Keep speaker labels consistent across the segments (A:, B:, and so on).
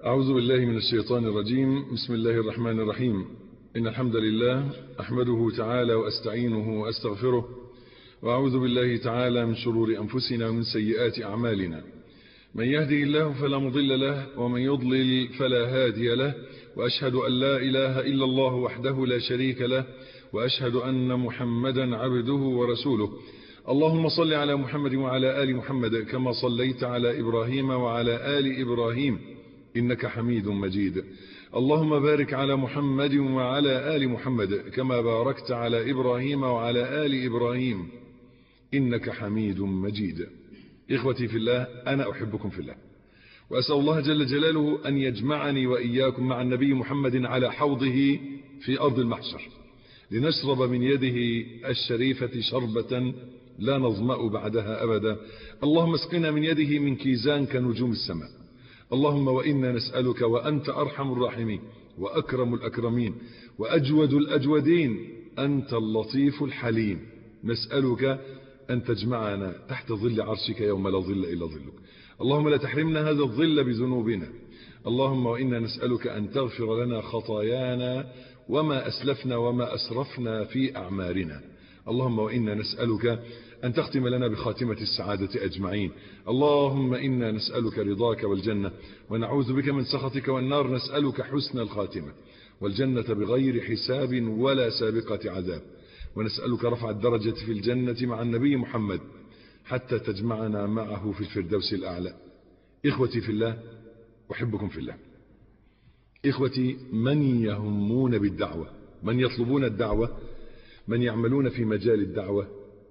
A: أعوذ بالله من الشيطان الرجيم بسم الله الرحمن الرحيم إن الحمد لله أحمده تعالى وأستعينه وأستغفره وأعوذ بالله تعالى من شرور أنفسنا ومن سيئات أعمالنا من يهدي الله فلا مضل له ومن يضلل فلا هادي له وأشهد أن لا إله إلا الله وحده لا شريك له وأشهد أن محمدا عبده ورسوله اللهم صل على محمد وعلى آل محمد كما صليت على إبراهيم وعلى آل إبراهيم إنك حميد مجيد اللهم بارك على محمد وعلى آل محمد كما باركت على إبراهيم وعلى آل إبراهيم إنك حميد مجيد إخوتي في الله أنا أحبكم في الله وأسأل الله جل جلاله أن يجمعني وإياكم مع النبي محمد على حوضه في أرض المحشر لنشرب من يده الشريفة شربة لا نظمأ بعدها أبدا اللهم اسقنا من يده من كيزان كنجوم السماء اللهم وإنا نسألك وأنت أرحم الراحمين وأكرم الأكرمين وأجود الأجودين أنت اللطيف الحليم نسألك أن تجمعنا تحت ظل عرشك يوم لا ظل إلا ظلك اللهم لا تحرمنا هذا الظل بذنوبنا اللهم وإنا نسألك أن تغفر لنا خطايانا وما أسلفنا وما أسرفنا في أعمارنا اللهم وإنا نسألك أن تختم لنا بخاتمة السعادة أجمعين اللهم إنا نسألك رضاك والجنة ونعوذ بك من سخطك والنار نسألك حسن الخاتمة والجنة بغير حساب ولا سابقة عذاب ونسألك رفع الدرجة في الجنة مع النبي محمد حتى تجمعنا معه في الفردوس الأعلى إخوتي في الله أحبكم في الله إخوتي من يهمون بالدعوة من يطلبون الدعوة من يعملون في مجال الدعوة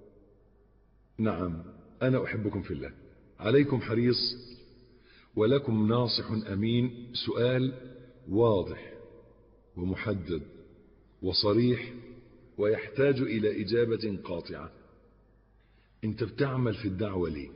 A: نعم أنا أحبكم في الله عليكم حريص ولكم ناصح أمين سؤال واضح ومحدد وصريح ويحتاج إلى إجابة قاطعة أنت بتعمل في الدعوة ليه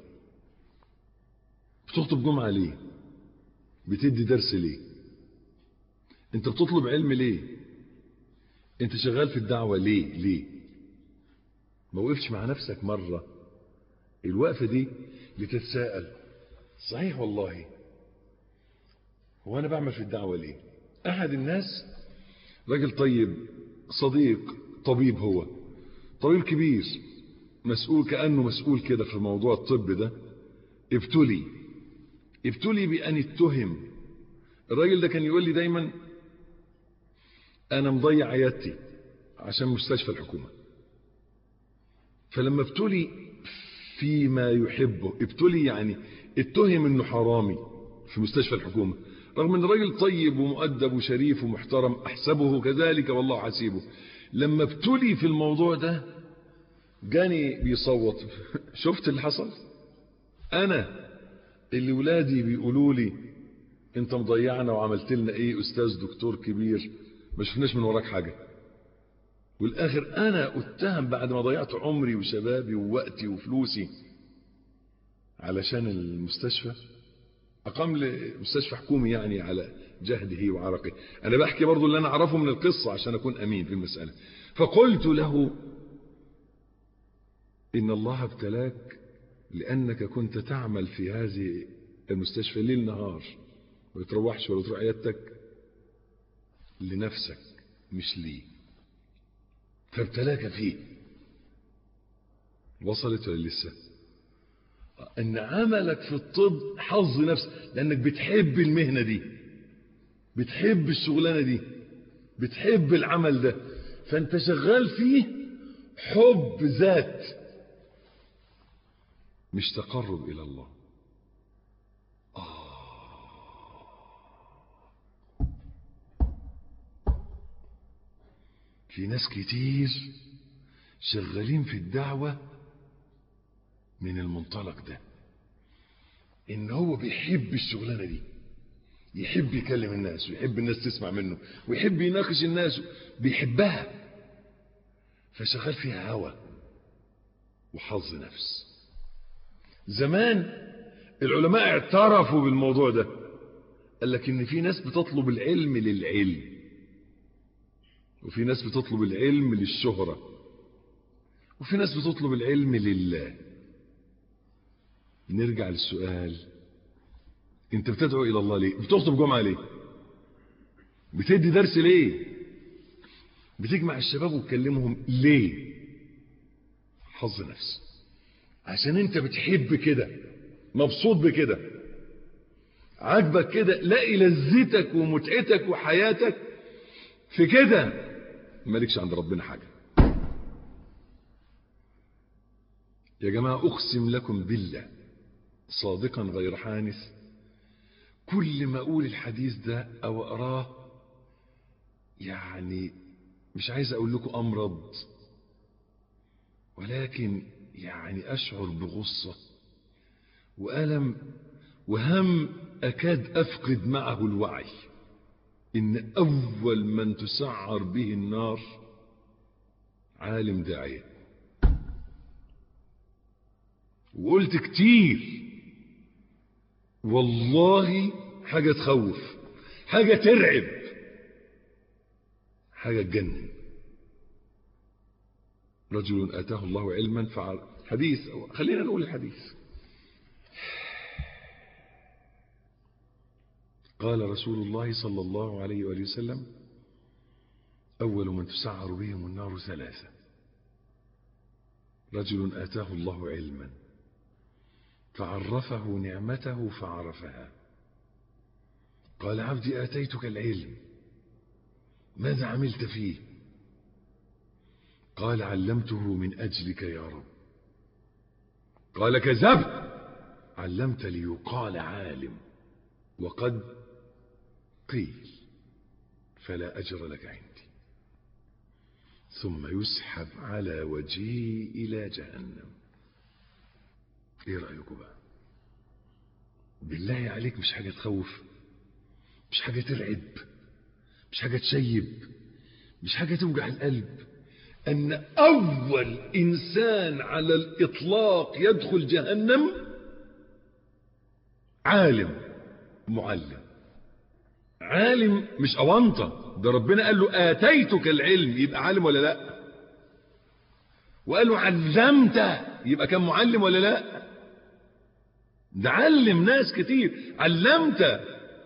A: بتخطب جمعة ليه بتدي درس ليه أنت بتطلب علم ليه أنت شغال في الدعوة ليه ليه ما وقفتش مع نفسك مرة الوقفة دي لتتساءل صحيح والله هو أنا بعمل في الدعوة ليه أحد الناس راجل طيب صديق طبيب هو طبيب كبير مسؤول كأنه مسؤول كده في موضوع الطب ده ابتلي ابتلي بأن اتهم الراجل ده كان يقول لي دايما أنا مضيع عيادتي عشان مستشفى الحكومة فلما ابتلي فيما يحبه ابتلي يعني اتهم انه حرامي في مستشفى الحكومة رغم ان الراجل طيب ومؤدب وشريف ومحترم احسبه كذلك والله حسيبه لما ابتلي في الموضوع ده جاني بيصوت شفت اللي حصل انا اللي ولادي بيقولوا لي انت مضيعنا وعملت لنا ايه استاذ دكتور كبير ما شفناش من وراك حاجة والاخر انا اتهم بعد ما ضيعت عمري وشبابي ووقتي وفلوسي علشان المستشفى اقام لي مستشفى حكومي يعني على جهده وعرقه انا بحكي برضو اللي انا اعرفه من القصة عشان اكون امين في المسألة فقلت له ان الله ابتلاك لانك كنت تعمل في هذه المستشفى ليل نهار ما بتروحش ولا تروح عيادتك لنفسك مش لي فابتلاك فيه وصلت ولا لسه ان عملك في الطب حظ نفس لانك بتحب المهنة دي بتحب الشغلانة دي بتحب العمل ده فانت شغال فيه حب ذات مش تقرب الى الله في ناس كتير شغالين في الدعوة من المنطلق ده ان هو بيحب الشغلانة دي يحب يكلم الناس ويحب الناس تسمع منه ويحب يناقش الناس بيحبها فشغال فيها هوى وحظ نفس زمان العلماء اعترفوا بالموضوع ده قال لك ان في ناس بتطلب العلم للعلم وفي ناس بتطلب العلم للشهرة وفي ناس بتطلب العلم لله نرجع للسؤال انت بتدعو الى الله ليه بتخطب جمعه ليه بتدي درس ليه بتجمع الشباب وتكلمهم ليه حظ نفس عشان انت بتحب كده مبسوط بكده عاجبك كده لاقي لذتك ومتعتك وحياتك في كده مالكش عند ربنا حاجه يا جماعه اقسم لكم بالله صادقا غير حانث كل ما اقول الحديث ده او اقراه يعني مش عايز اقول لكم امرض ولكن يعني اشعر بغصه والم وهم اكاد افقد معه الوعي ان اول من تسعر به النار عالم داعيه وقلت كتير والله حاجه تخوف حاجه ترعب حاجة تجنن رجل آتاه الله علما فعل حديث خلينا نقول الحديث قال رسول الله صلى الله عليه وآله وسلم أول من تسعر بهم النار ثلاثة رجل آتاه الله علما فعرفه نعمته فعرفها قال عبدي آتيتك العلم ماذا عملت فيه قال علمته من أجلك يا رب قال كذبت علمت ليقال عالم وقد قيل فلا أجر لك عندي ثم يسحب على وجهه إلى جهنم ايه رأيكم بقى بالله عليك مش حاجة تخوف مش حاجة ترعب مش حاجة تشيب مش حاجة توجع القلب أن أول إنسان على الإطلاق يدخل جهنم عالم معلم عالم مش أونطة ده ربنا قال له آتيتك العلم يبقى عالم ولا لا وقال له علمت يبقى كان معلم ولا لا ده علم ناس كتير علمت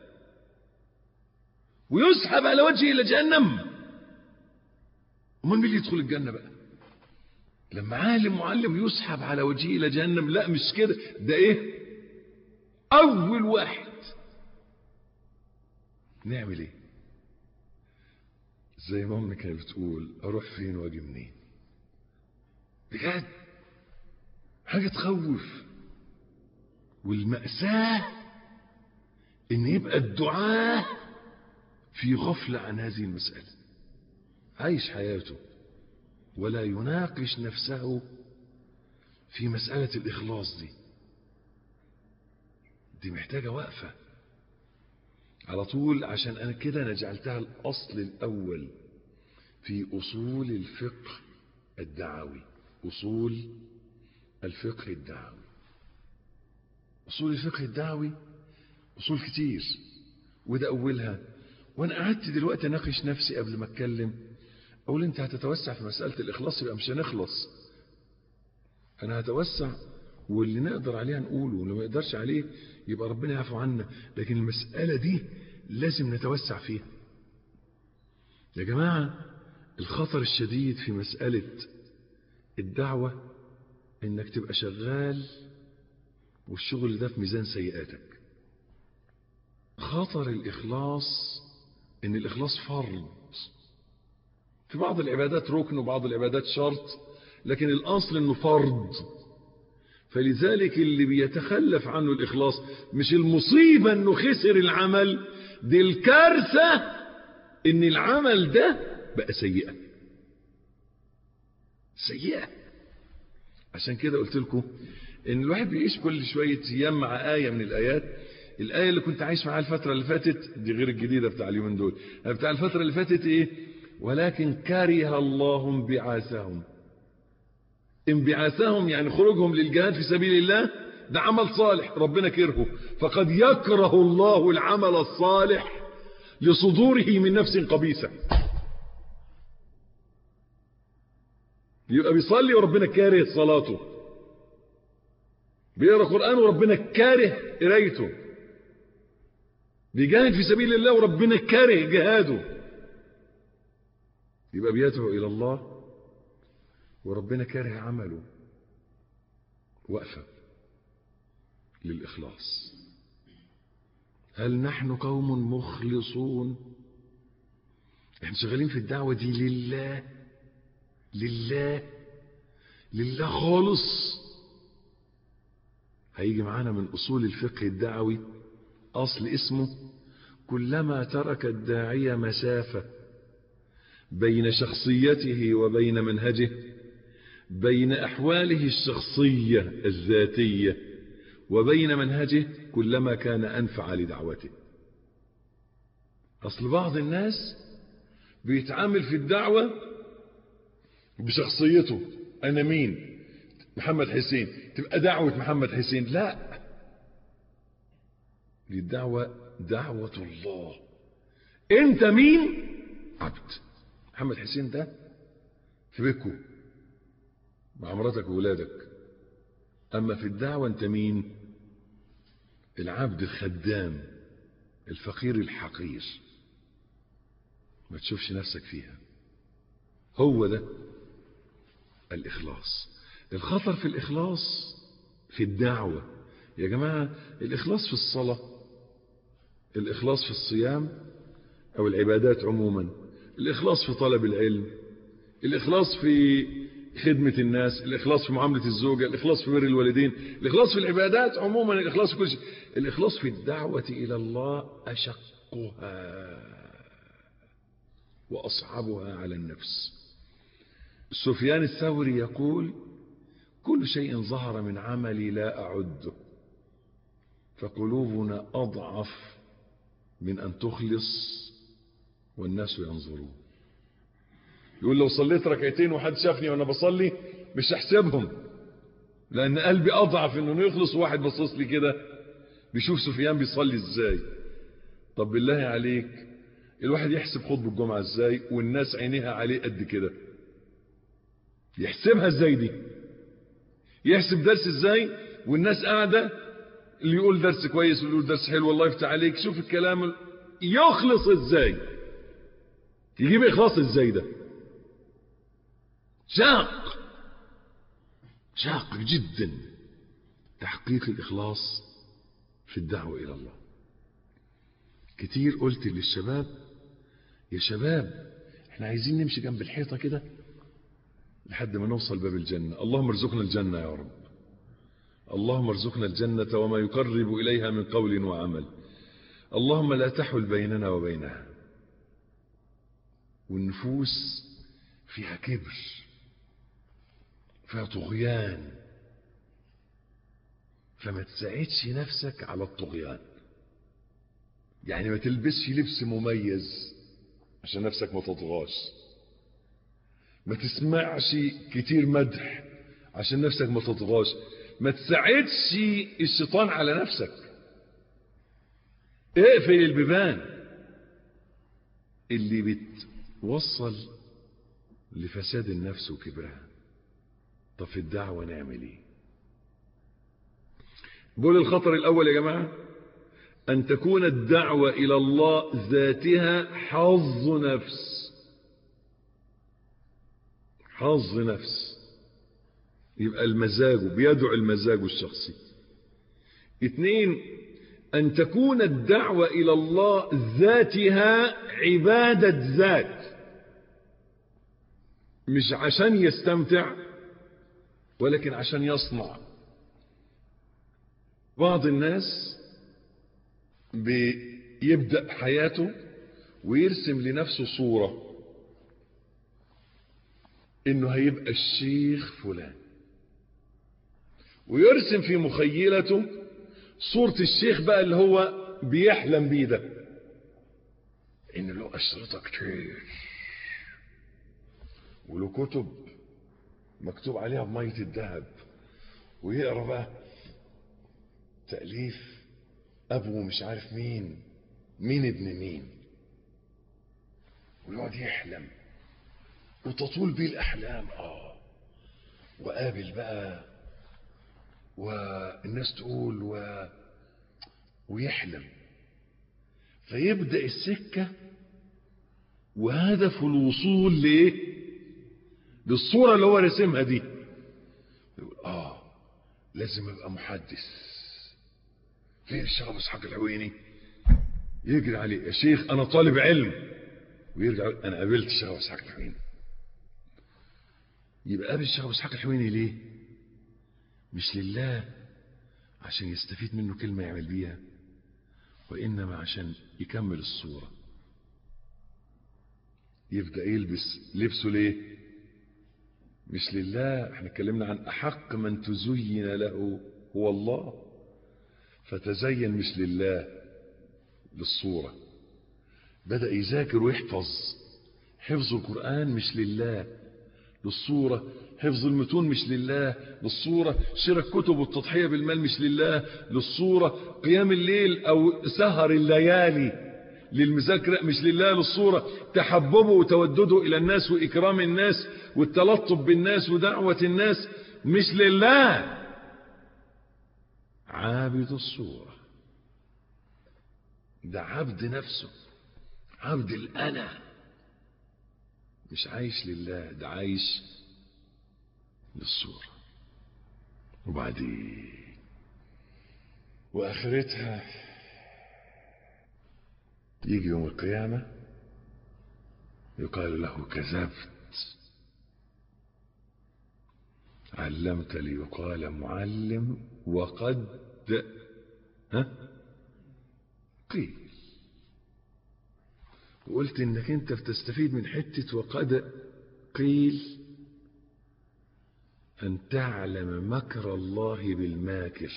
A: ويسحب على وجهه الى جهنم امال مين اللي يدخل الجنه بقى لما عالم معلم يسحب على وجهه الى جهنم لا مش كده ده ايه اول واحد نعمل ايه زي ما امي كانت بتقول اروح فين واجي منين بجد حاجه تخوف والمأساة ان يبقى الدعاء في غفلة عن هذه المسألة عايش حياته ولا يناقش نفسه في مسألة الإخلاص دي دي محتاجة وقفة على طول عشان أنا كده أنا جعلتها الأصل الأول في أصول الفقه الدعوي أصول الفقه الدعوي أصول الفقه الدعوي أصول كتير وده أولها وأنا قعدت دلوقتي أناقش نفسي قبل ما أتكلم أقول أنت هتتوسع في مسألة الإخلاص يبقى مش هنخلص أنا هتوسع واللي نقدر عليها نقوله واللي ما يقدرش عليه يبقى ربنا يعفو عنا لكن المسألة دي لازم نتوسع فيها يا جماعة الخطر الشديد في مسألة الدعوة انك تبقى شغال والشغل ده في ميزان سيئاتك خطر الإخلاص ان الإخلاص فرض في بعض العبادات ركن وبعض العبادات شرط لكن الأصل انه فرض فلذلك اللي بيتخلف عنه الإخلاص مش المصيبة انه خسر العمل دي الكارثة ان العمل ده بقى سيئة سيئة عشان كده قلت لكم ان الواحد بيعيش كل شوية ايام مع آية من الآيات الآية اللي كنت عايش معاها الفترة اللي فاتت دي غير الجديدة بتاع اليومين دول بتاع الفترة اللي فاتت ايه ولكن كره الله انبعاثهم انبعاثهم يعني خروجهم للجهاد في سبيل الله ده عمل صالح ربنا كرهه فقد يكره الله العمل الصالح لصدوره من نفس قبيسة يبقى بيصلي وربنا كاره صلاته بيقرا قرآن وربنا كاره قرايته بيجاهد في سبيل الله وربنا كاره جهاده يبقى بيدعو إلى الله وربنا كاره عمله وقفة للإخلاص هل نحن قوم مخلصون احنا شغالين في الدعوة دي لله لله لله خالص هيجي معانا من أصول الفقه الدعوي أصل اسمه كلما ترك الداعية مسافة بين شخصيته وبين منهجه بين أحواله الشخصية الذاتية وبين منهجه كلما كان أنفع لدعوته أصل بعض الناس بيتعامل في الدعوة بشخصيته أنا مين محمد حسين تبقى دعوة محمد حسين لا دي الدعوة دعوة الله انت مين عبد محمد حسين ده في بيتكو مع مراتك وولادك اما في الدعوة انت مين العبد الخدام الفقير الحقير ما تشوفش نفسك فيها هو ده الإخلاص الخطر في الإخلاص في الدعوة يا جماعة الإخلاص في الصلاة الإخلاص في الصيام أو العبادات عموما الإخلاص في طلب العلم الإخلاص في خدمة الناس الإخلاص في معاملة الزوجة الإخلاص في بر الوالدين الإخلاص في العبادات عموما الإخلاص في كل شيء الإخلاص في الدعوة إلى الله أشقها وأصعبها على النفس سفيان الثوري يقول كل شيء ظهر من عملي لا أعده فقلوبنا أضعف من أن تخلص والناس ينظرون يقول لو صليت ركعتين وحد شافني وأنا بصلي مش هحسبهم لأن قلبي أضعف إنه يخلص واحد بصص لي كده بيشوف سفيان بيصلي إزاي طب بالله عليك الواحد يحسب خطبة الجمعة إزاي والناس عينيها عليه قد كده يحسبها إزاي دي يحسب درس إزاي والناس قاعدة اللي يقول درس كويس واللي يقول درس حلو والله يفتح عليك شوف الكلام يخلص ازاي يجيب اخلاص ازاي ده شاق شاق جدا تحقيق الاخلاص في الدعوة الى الله كتير قلت للشباب يا شباب احنا عايزين نمشي جنب الحيطة كده لحد ما نوصل باب الجنة اللهم ارزقنا الجنة يا رب اللهم ارزقنا الجنة وما يقرب إليها من قول وعمل اللهم لا تحل بيننا وبينها والنفوس فيها كبر فيها طغيان فما تساعدش نفسك على الطغيان يعني ما تلبسش لبس مميز عشان نفسك ما تطغاش ما تسمعش كتير مدح عشان نفسك ما تطغاش ما تساعدش الشيطان على نفسك اقفل البيبان اللي بتوصل لفساد النفس وكبرها طب في الدعوة نعمل ايه بقول الخطر الاول يا جماعة ان تكون الدعوة الى الله ذاتها حظ نفس حظ نفس يبقى المزاج بيدعو المزاج الشخصي اثنين أن تكون الدعوة إلى الله ذاتها عبادة ذات مش عشان يستمتع ولكن عشان يصنع بعض الناس بيبدأ حياته ويرسم لنفسه صورة انه هيبقى الشيخ فلان ويرسم في مخيلته صورة الشيخ بقى اللي هو بيحلم بيه ده ان له أشرطة كتير وله كتب مكتوب عليها بمية الذهب ويقرا بقى تأليف أبو مش عارف مين مين ابن مين ويقعد يحلم وتطول بيه الأحلام آه وقابل بقى والناس تقول و... ويحلم فيبدأ السكة وهدف الوصول لإيه للصورة اللي هو رسمها دي يقول آه لازم أبقى محدث فين الشيخ أبو إسحاق الحويني يجري عليه يا شيخ أنا طالب علم ويرجع يقول أنا قابلت الشيخ أبو إسحاق الحويني يبقى قابل الشيخ أبو إسحاق الحويني ليه مش لله عشان يستفيد منه كلمة يعمل بيها وإنما عشان يكمل الصورة يبدأ يلبس لبسه ليه مش لله احنا اتكلمنا عن أحق من تزين له هو الله فتزين مش لله للصورة بدأ يذاكر ويحفظ حفظ القرآن مش لله للصورة حفظ المتون مش لله للصورة شراء كتب والتضحية بالمال مش لله للصورة قيام الليل أو سهر الليالي للمذاكرة مش لله للصورة تحببه وتودده إلى الناس وإكرام الناس والتلطف بالناس ودعوة الناس مش لله عابد الصورة ده عبد نفسه عبد الأنا مش عايش لله ده عايش للصورة وبعدين وآخرتها يجي يوم القيامة يقال له كذبت علمت ليقال معلم وقد ها قيل وقلت انك انت بتستفيد من حتة وقد قيل أن تعلم مكر الله بالماكر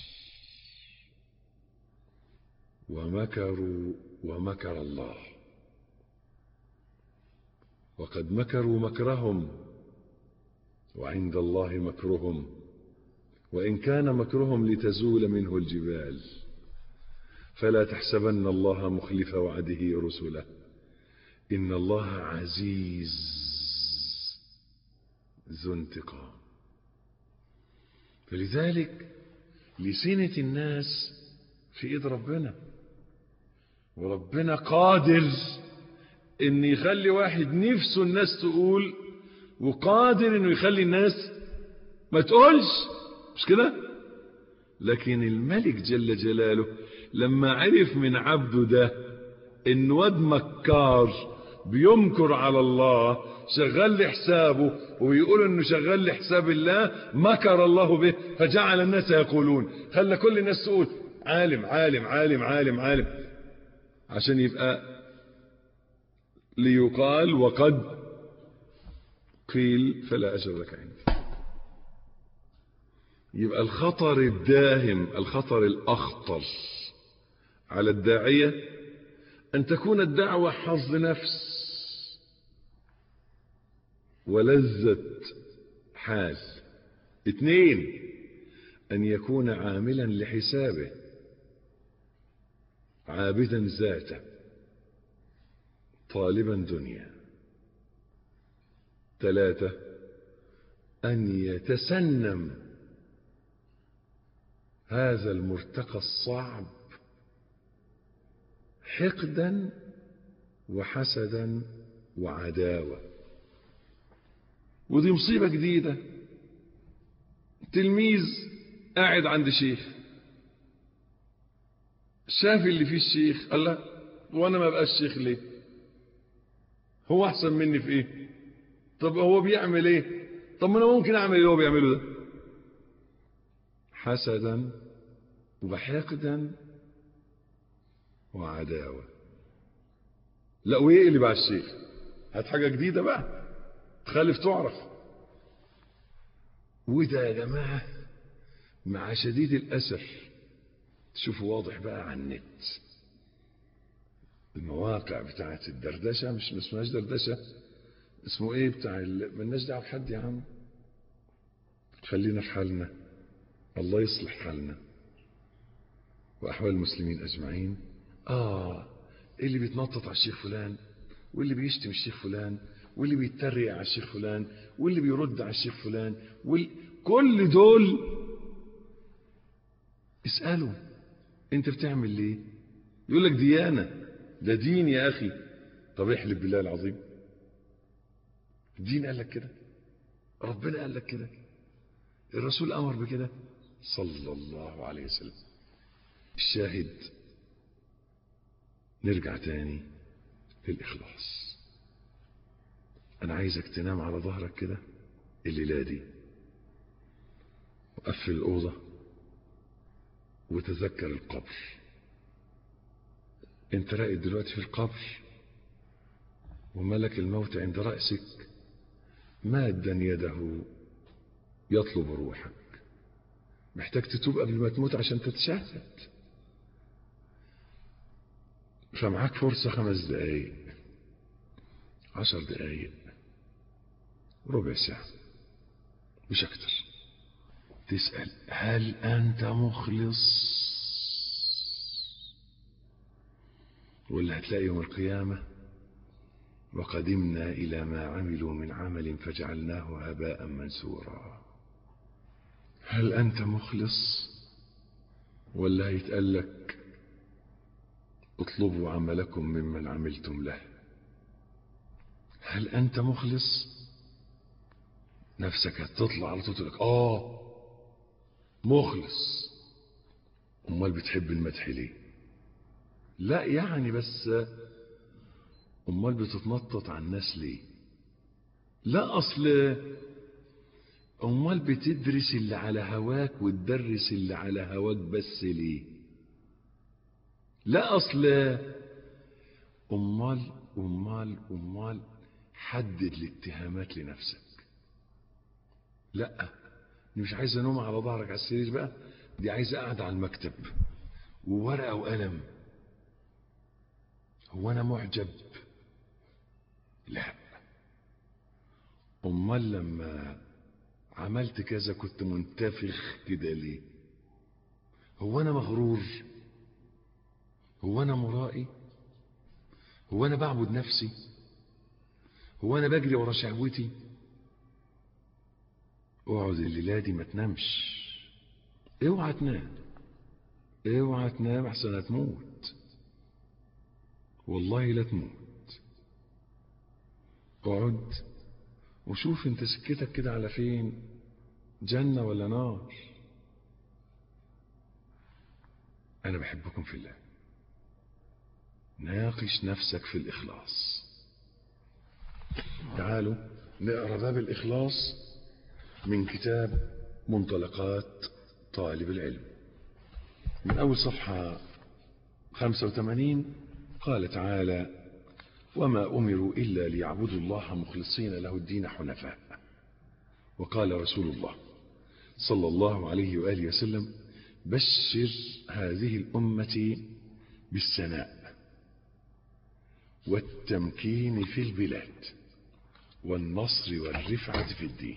A: ومكروا ومكر الله وقد مكروا مكرهم وعند الله مكرهم وإن كان مكرهم لتزول منه الجبال فلا تحسبن الله مخلف وعده رسله إن الله عزيز ذو انتقام فلذلك لسنة الناس في ايد ربنا وربنا قادر ان يخلي واحد نفسه الناس تقول وقادر انه يخلي الناس ما تقولش مش كده لكن الملك جل جلاله لما عرف من عبده ده ان واد مكار بيمكر على الله شغال لحسابه ويقول انه شغال لحساب الله مكر الله به فجعل الناس يقولون خلى كل الناس تقول عالم عالم عالم عالم عالم عشان يبقى ليقال وقد قيل فلا أجر لك عندي يبقى الخطر الداهم الخطر الأخطر على الداعية أن تكون الدعوة حظ نفس ولذة حال اثنين أن يكون عاملا لحسابه عابدا ذاته طالبا دنيا ثلاثة أن يتسنم هذا المرتقى الصعب حقدا وحسدا وعداوة ودي مصيبة جديدة تلميذ قاعد عند شيخ شاف اللي فيه الشيخ قال لا وانا ما بقاش شيخ ليه هو احسن مني في ايه طب هو بيعمل ايه طب ما انا ممكن اعمل اللي هو بيعمله ده حسدا وحقدا وعداوة لا ويقلب على الشيخ هات حاجة جديدة بقى تخلف تعرف وده يا جماعة مع شديد الأسف تشوفوا واضح بقى على النت المواقع بتاعت الدردشة مش ما اسمهاش دردشة اسمه ايه بتاع ال... مالناش دعوه بحد يا عم خلينا في حالنا الله يصلح حالنا واحوال المسلمين اجمعين اه اللي بيتنطط على الشيخ فلان واللي بيشتم الشيخ فلان واللي بيتريق على الشيخ فلان واللي بيرد على الشيخ فلان وال... كل دول اسألوا انت بتعمل ليه يقول لك ديانة ده دين يا أخي طب احلف بالله العظيم الدين قال لك كده ربنا قال لك كده الرسول أمر بكده صلى الله عليه وسلم الشاهد نرجع تاني للإخلاص أنا عايزك تنام على ظهرك كده الليلة دي وقفل الأوضة وتذكر القبر انت راقد دلوقتي في القبر وملك الموت عند رأسك مادا يده يطلب روحك محتاج تتوب قبل ما تموت عشان تتشهد فمعاك فرصة خمس دقايق عشر دقايق ربع ساعة مش أكتر تسأل هل أنت مخلص ولا هتلاقي يوم القيامة وقدمنا إلى ما عملوا من عمل فجعلناه هباء منثورا هل أنت مخلص ولا هيتقال لك اطلبوا عملكم ممن عملتم له هل أنت مخلص نفسك هتطلع على طول لك آه مخلص أمال بتحب المدح ليه لا يعني بس أمال بتتنطط على الناس ليه لا أصل أمال بتدرس اللي على هواك وتدرس اللي على هواك بس ليه لا أصل أمال أمال أمال حدد الاتهامات لنفسك لا دي مش عايزة نوم على ظهرك على السرير بقى دي عايزة قاعدة على المكتب وورقة وقلم هو أنا معجب لا أمال لما عملت كذا كنت منتفخ كده ليه هو أنا مغرور هو أنا مرائي هو أنا بعبد نفسي هو أنا بجري ورا شهوتي اقعد الليلة دي ما تنامش اوعى تنام اوعى تنام احسن هتموت والله لا تموت اقعد وشوف انت سكتك كده على فين جنة ولا نار انا بحبكم في الله ناقش نفسك في الاخلاص تعالوا نقرا باب الاخلاص من كتاب منطلقات طالب العلم من اول صفحه 85 قال تعالى وما امروا الا ليعبدوا الله مخلصين له الدين حنفاء وقال رسول الله صلى الله عليه واله وسلم بشر هذه الامه بالسناء والتمكين في البلاد والنصر والرفعه في الدين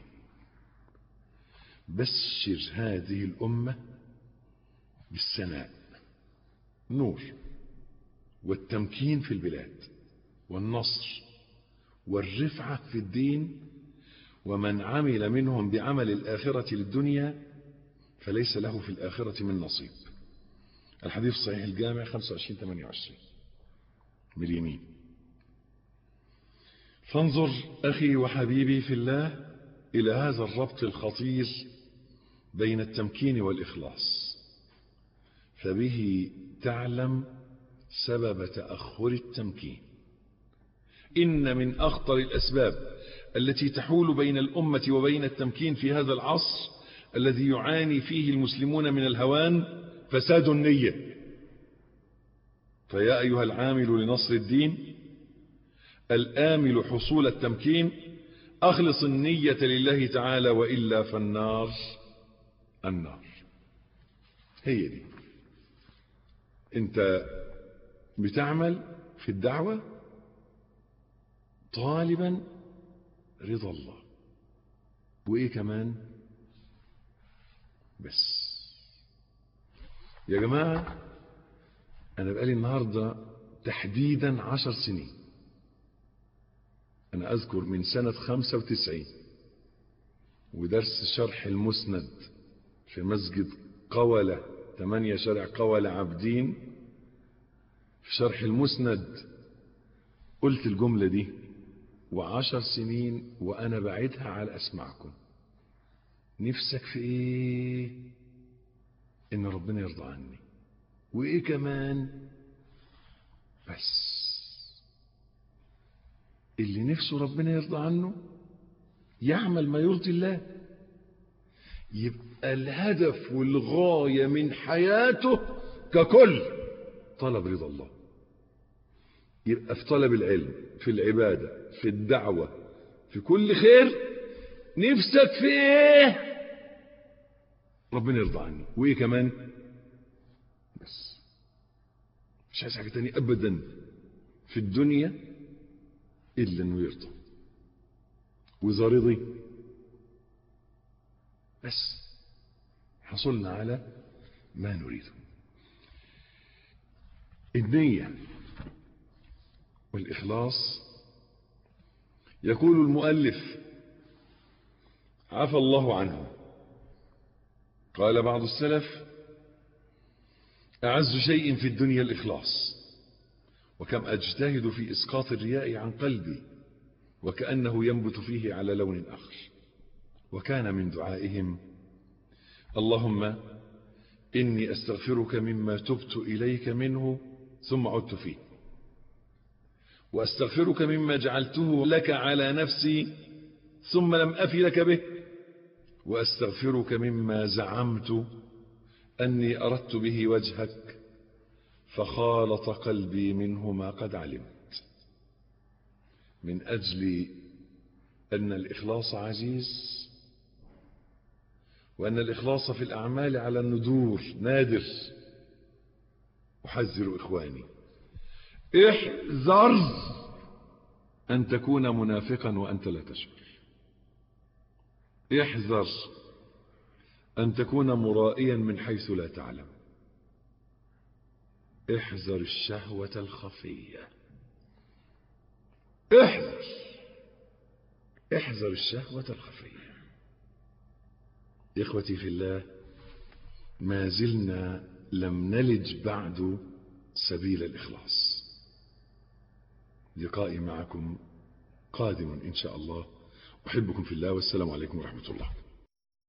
A: بشر هذه الامه بالسناء نور والتمكين في البلاد والنصر والرفعة في الدين ومن عمل منهم بعمل الآخرة للدنيا فليس له في الآخرة من نصيب الحديث صحيح الجامع 25-28 من اليمين فانظر أخي وحبيبي في الله إلى هذا الربط الخطير بين التمكين والإخلاص فبه تعلم سبب تأخر التمكين إن من أخطر الأسباب التي تحول بين الأمة وبين التمكين في هذا العصر الذي يعاني فيه المسلمون من الهوان فساد النية فيا أيها العامل لنصر الدين الآمل حصول التمكين أخلص النية لله تعالى وإلا فالنار النار هي دي انت بتعمل في الدعوة طالبا رضا الله وايه كمان بس يا جماعة انا بقالي النهاردة تحديدا عشر سنين انا اذكر من سنة خمسة وتسعين ودرس شرح المسند في مسجد قولة ثمانية شارع قولة عابدين في شرح المسند قلت الجملة دي وعشر سنين وأنا بعيدها على أسمعكم نفسك في إيه إن ربنا يرضى عني وإيه كمان بس اللي نفسه ربنا يرضى عنه يعمل ما يرضي الله يبقى الهدف والغاية من حياته ككل طلب رضا الله يبقى في طلب العلم في العبادة في الدعوة في كل خير نفسك في ايه ربنا يرضى عني وايه كمان بس مش عايز حاجة تانية ابدا في الدنيا الا انه يرضى واذا رضي بس حصلنا على ما نريده النية والإخلاص يقول المؤلف عفى الله عنه قال بعض السلف أعز شيء في الدنيا الإخلاص وكم أجتهد في إسقاط الرياء عن قلبي وكأنه ينبت فيه على لون آخر وكان من دعائهم اللهم إني أستغفرك مما تبت إليك منه ثم عدت فيه وأستغفرك مما جعلته لك على نفسي ثم لم أفي لك به وأستغفرك مما زعمت أني أردت به وجهك فخالط قلبي منه ما قد علمت من أجل أن الإخلاص عزيز وأن الإخلاص في الأعمال على الندور نادر أحذر إخواني احذر أن تكون منافقا وأنت لا تشعر احذر أن تكون مرائيا من حيث لا تعلم احذر الشهوة الخفية احذر احذر الشهوة الخفية إخوتي في الله ما زلنا لم نلج بعد سبيل الإخلاص لقائي معكم قادم إن شاء الله أحبكم في الله والسلام عليكم ورحمة الله